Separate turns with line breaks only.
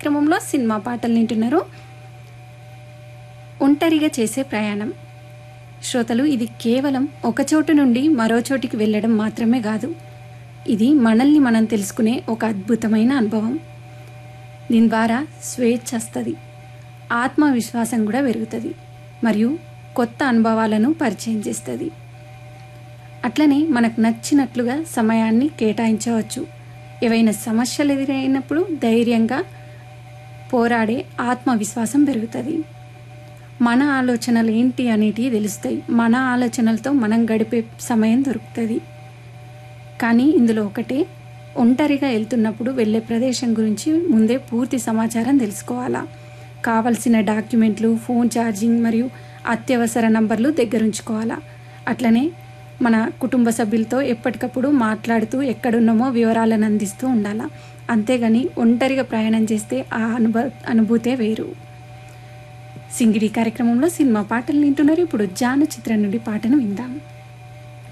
కార్యక్రమంలో సినిమా పాటలు వింటున్నారు ఒంటరిగా చేసే ప్రయాణం శ్రోతలు ఇది కేవలం ఒక చోటు నుండి మరో చోటికి వెళ్ళడం మాత్రమే కాదు ఇది మనల్ని మనం తెలుసుకునే ఒక అద్భుతమైన అనుభవం దీని ద్వారా స్వేచ్ఛ వస్తుంది ఆత్మవిశ్వాసం కూడా పెరుగుతుంది మరియు కొత్త అనుభవాలను పరిచయం చేస్తుంది అట్లనే మనకు నచ్చినట్లుగా సమయాన్ని కేటాయించవచ్చు ఏవైనా సమస్యలు ఎదురైనప్పుడు ధైర్యంగా పోరాడే ఆత్మవిశ్వాసం పెరుగుతుంది మన ఆలోచనలు ఏంటి అనేటివి తెలుస్తాయి మన ఆలోచనలతో మనం గడిపే సమయం దొరుకుతుంది కానీ ఇందులో ఒకటే ఒంటరిగా వెళ్తున్నప్పుడు వెళ్ళే ప్రదేశం గురించి ముందే పూర్తి సమాచారం తెలుసుకోవాలా కావలసిన డాక్యుమెంట్లు ఫోన్ ఛార్జింగ్ మరియు అత్యవసర నంబర్లు దగ్గరుంచుకోవాలా అట్లనే మన కుటుంబ సభ్యులతో ఎప్పటికప్పుడు మాట్లాడుతూ ఎక్కడున్నామో వివరాలను అందిస్తూ ఉండాలా అంతేగాని ఒంటరిగా ప్రయాణం చేస్తే ఆ అనుభ అనుభూతే వేరు సింగిడి కార్యక్రమంలో సినిమా పాటలు వింటున్నారు ఇప్పుడు జాన చిత్రం నుండి పాటను విందాం